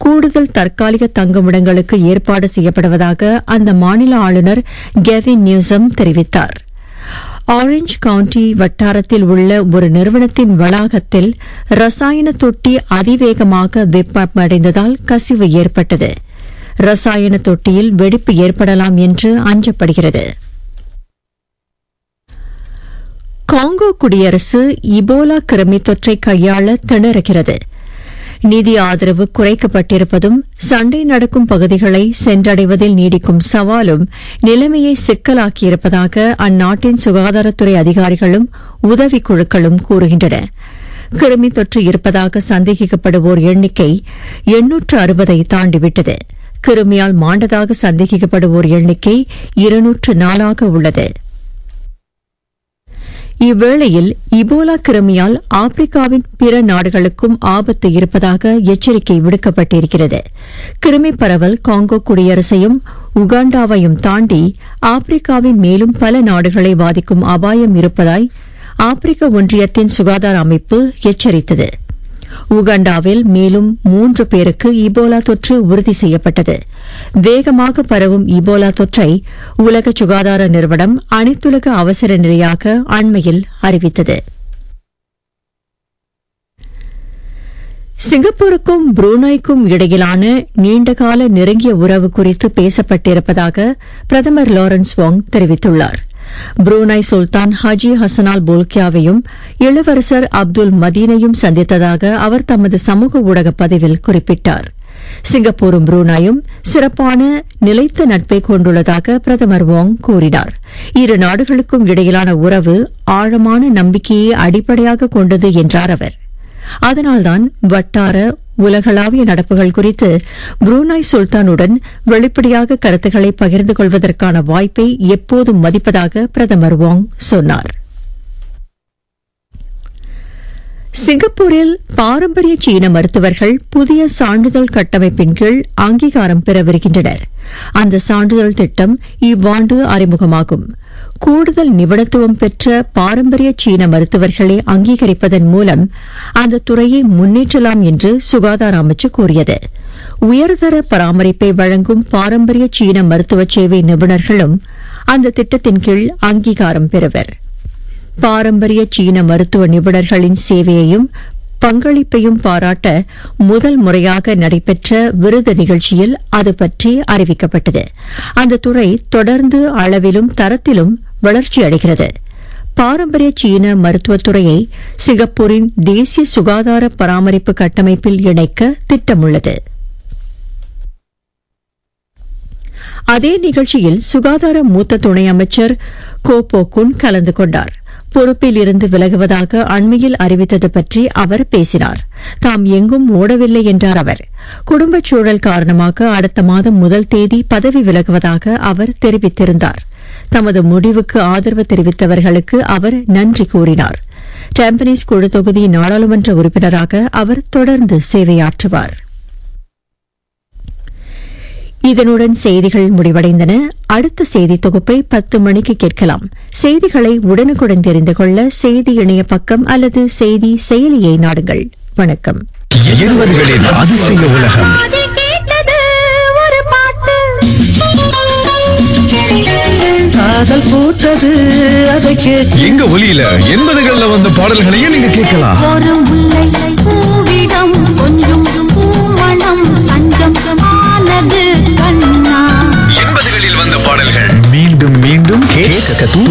கூடுதல் தற்காலிக தங்குமிடங்களுக்கு ஏற்பாடு செய்யப்படுவதாக அந்த மாநில ஆளுநர் கெவின் நியூசம் தெரிவித்தார் ஆரஞ்ச் கவுண்டி வட்டாரத்தில் உள்ள ஒரு நிறுவனத்தின் வளாகத்தில் ரசாயன தொட்டி அதிவேகமாக வெப்பமடைந்ததால் கசிவு ஏற்பட்டது ரசாயன தொட்டியில் வெடிப்பு ஏற்படலாம் என்று அஞ்சப்படுகிறது காங்கோ குடியரசு இபோலா கிருமி தொற்றை கையாள திணறுகிறது நிதி ஆதரவு குறைக்கப்பட்டிருப்பதும் சண்டை நடக்கும் பகுதிகளை சென்றடைவதில் நீடிக்கும் சவாலும் நிலைமையை சிக்கலாக்கியிருப்பதாக அந்நாட்டின் சுகாதாரத்துறை அதிகாரிகளும் உதவிக்குழுக்களும் கூறுகின்றன கிருமி தொற்று இருப்பதாக சந்தேகிக்கப்படுவோர் எண்ணிக்கை எண்ணூற்று அறுபதை தாண்டிவிட்டது கிருமியால் மாண்டதாக சந்தேகிக்கப்படுவோர் எண்ணிக்கை இருநூற்று நாலாக உள்ளது இவ்வேளையில் இபோலா கிருமியால் ஆப்பிரிக்காவின் பிற நாடுகளுக்கும் ஆபத்து இருப்பதாக எச்சரிக்கை விடுக்கப்பட்டிருக்கிறது கிருமி பரவல் காங்கோ குடியரசையும் உகாண்டாவையும் தாண்டி ஆப்பிரிக்காவின் மேலும் பல நாடுகளை பாதிக்கும் அபாயம் இருப்பதாய் ஆப்பிரிக்க ஒன்றியத்தின் சுகாதார அமைப்பு எச்சரித்தது உகாண்டாவில் மேலும் மூன்று பேருக்கு இபோலா தொற்று உறுதி செய்யப்பட்டது வேகமாக பரவும் இபோலா தொற்றை உலக சுகாதார நிறுவனம் அனைத்துலக அவசர நிலையாக அண்மையில் அறிவித்தது சிங்கப்பூருக்கும் புரூனாய்க்கும் இடையிலான நீண்டகால நெருங்கிய உறவு குறித்து பேசப்பட்டிருப்பதாக பிரதமர் லாரன்ஸ் வாங் தெரிவித்துள்ளார் புரூனாய் சுல்தான் ஹாஜி ஹசனால் போல்கியாவையும் இளவரசர் அப்துல் மதீனையும் சந்தித்ததாக அவர் தமது சமூக ஊடக பதிவில் குறிப்பிட்டார் சிங்கப்பூரும் புரூனாயும் சிறப்பான நிலைத்த நட்பை கொண்டுள்ளதாக பிரதமர் வாங் கூறினார் இரு நாடுகளுக்கும் இடையிலான உறவு ஆழமான நம்பிக்கையை அடிப்படையாக கொண்டது என்றார் அவர் அதனால்தான் வட்டார உலகளாவிய நடப்புகள் குறித்து புரூனாய் சுல்தானுடன் வெளிப்படையாக கருத்துக்களை பகிர்ந்து கொள்வதற்கான வாய்ப்பை எப்போதும் மதிப்பதாக பிரதமர் வாங் சொன்னார் சிங்கப்பூரில் பாரம்பரிய சீன மருத்துவர்கள் புதிய சான்றிதழ் கட்டமைப்பின் கீழ் அங்கீகாரம் பெறவிருக்கின்றனர் அந்த சான்றிதழ் திட்டம் இவ்வாண்டு அறிமுகமாகும் கூடுதல் நிபுணத்துவம் பெற்ற பாரம்பரிய சீன மருத்துவர்களை அங்கீகரிப்பதன் மூலம் அந்த துறையை முன்னேற்றலாம் என்று சுகாதார அமைச்சு கூறியது உயர்தர பராமரிப்பை வழங்கும் பாரம்பரிய சீன மருத்துவ சேவை நிபுணர்களும் அந்த திட்டத்தின் கீழ் அங்கீகாரம் பெறுவர் பாரம்பரிய சீன மருத்துவ நிபுணர்களின் சேவையையும் பங்களிப்பையும் பாராட்ட முதல் முறையாக நடைபெற்ற விருது நிகழ்ச்சியில் அது பற்றி அறிவிக்கப்பட்டது அந்த துறை தொடர்ந்து அளவிலும் தரத்திலும் வளர்ச்சியடைகிறது பாரம்பரிய சீன மருத்துவத்துறையை சிங்கப்பூரின் தேசிய சுகாதார பராமரிப்பு கட்டமைப்பில் இணைக்க திட்டமுள்ளது அதே நிகழ்ச்சியில் சுகாதார மூத்த துணை அமைச்சர் கோபோகுன் கலந்து கொண்டார் பொறுப்பில் இருந்து விலகுவதாக அண்மையில் அறிவித்தது பற்றி அவர் பேசினார் தாம் எங்கும் ஓடவில்லை என்றார் அவர் குடும்பச் சூழல் காரணமாக அடுத்த மாதம் முதல் தேதி பதவி விலகுவதாக அவர் தெரிவித்திருந்தார் தமது முடிவுக்கு ஆதரவு தெரிவித்தவர்களுக்கு அவர் நன்றி கூறினார் டாம்பனீஸ் குழு தொகுதி நாடாளுமன்ற உறுப்பினராக அவர் தொடர்ந்து சேவையாற்றுவார் இதனுடன் செய்திகள் முடிவடைந்தன அடுத்த செய்தி தொகுப்பை பத்து மணிக்கு கேட்கலாம் செய்திகளை உடனுக்குடன் தெரிந்து கொள்ள செய்தி இணைய பக்கம் அல்லது செய்தி செயலியை நாடுங்கள் வணக்கம் இருபதுகளின் அதிசய உலகம் அது கேட்டது ஒரு பாட்டு காதல் பூத்தது அதை கேட்டு எங்க ஒலியில எண்பதுகள்ல வந்த பாடல்களையும் நீங்க கேட்கலாம் ஒரு முல்லை பூவிடம் கொஞ்சம் பூமணம் தஞ்சம் ஆனது கண்ணா எண்பதுகளில் வந்த பாடல்கள் மீண்டும் மீண்டும் கேட்க